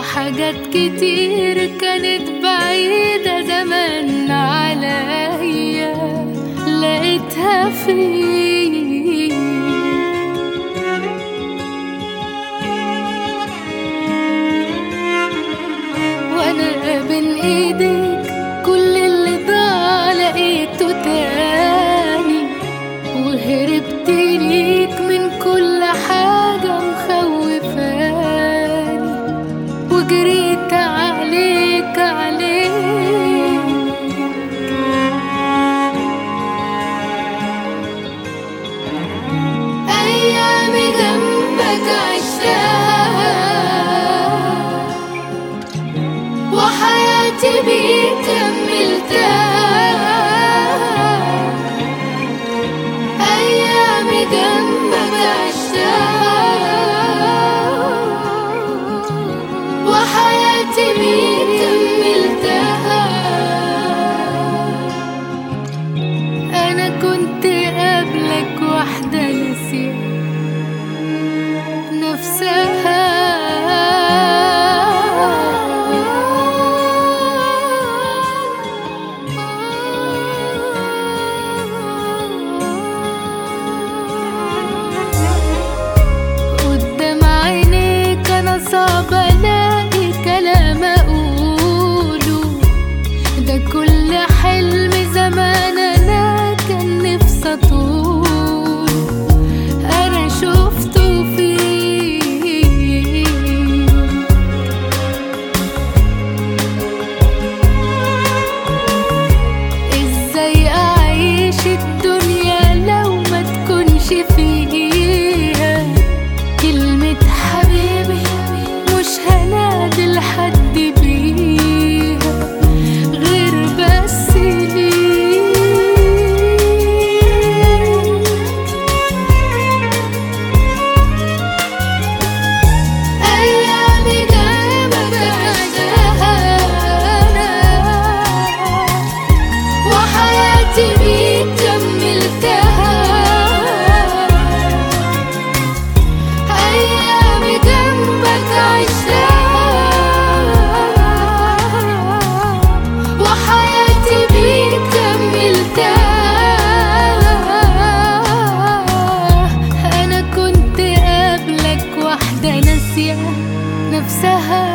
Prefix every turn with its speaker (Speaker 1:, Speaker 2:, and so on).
Speaker 1: وحاجات كتير كانت بعيدة زمان عليا لقيتها فيك وانا بين ايديك كل اللي ضاع لقيته تاني وهربت ليك من كل حاجة مخوفاني وجريت عليك عليك أيامي جنبك عشتها وحياتي بيك كملتها أيامي جنبك عشتها وحياتي بيك كملتها أنا كنت قبلك واحدة نسيت نفسها قدام عينيك انا صعب الاقي كلام اقوله ده كل حلم زمان انا كان نفسي اطول انا شفته فيك ازاي اعيش الدنيا لو ما تكونش فيها كلمة حبيبي مش هنادي لحد بيها غير بس ليك أيامي جنبك عشتها وحياتي بيك كملتها أيامي جنبك عشتها وحياتي بيك كملتها أنا كنت قبلك واحدة ناسية نفسها